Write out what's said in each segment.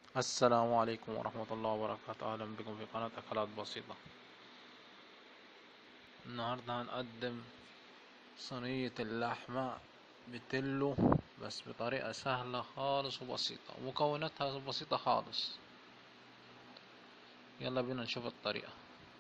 السلام عليكم ورحمة الله وبركاته أهلا بكم في قناة أكلات بسيطة النهاردة هنقدم صينية اللحمة بتلو بس بطريقة سهلة خالص وبسيطة ومكوناتها بسيطة خالص يلا بينا نشوف الطريقة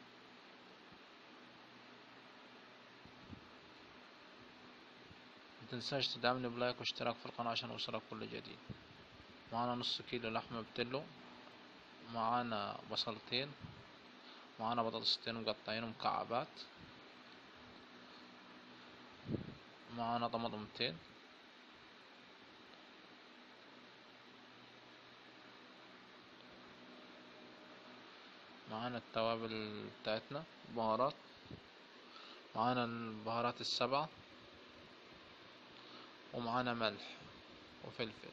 متنساش تدعمني بلايك واشتراك في القناة عشان يوصلك كل جديد معانا نص كيلو لحمة بتلو معانا بصلتين معانا بطاطستين مقطعين مكعبات معانا طماطمتين معانا التوابل بتاعتنا بهارات معانا البهارات السبعة ومعانا ملح وفلفل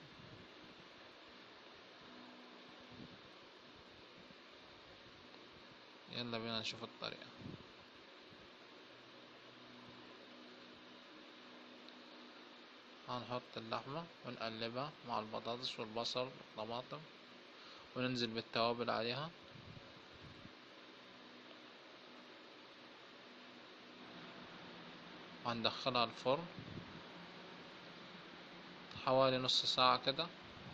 يلا بينا نشوف الطريقة هنحط اللحمة ونقلبها مع البطاطس والبصل والطماطم وننزل بالتوابل عليها وهندخلها الفرن حوالي نص ساعة كده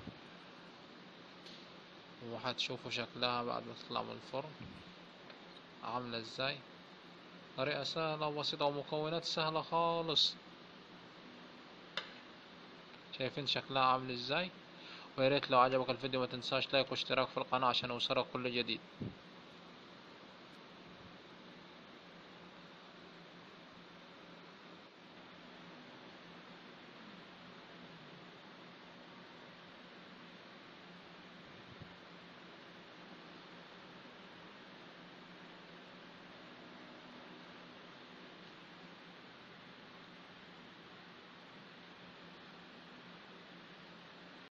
وهتشوفوا شكلها بعد ما تطلع من الفرن عاملة ازاي طريقة سهلة وبسيطة ومكونات سهلة خالص شايفين شكلها عامل ازاي وياريت لو عجبك الفيديو ما تنساش لايك واشتراك في القناة عشان يوصلك كل جديد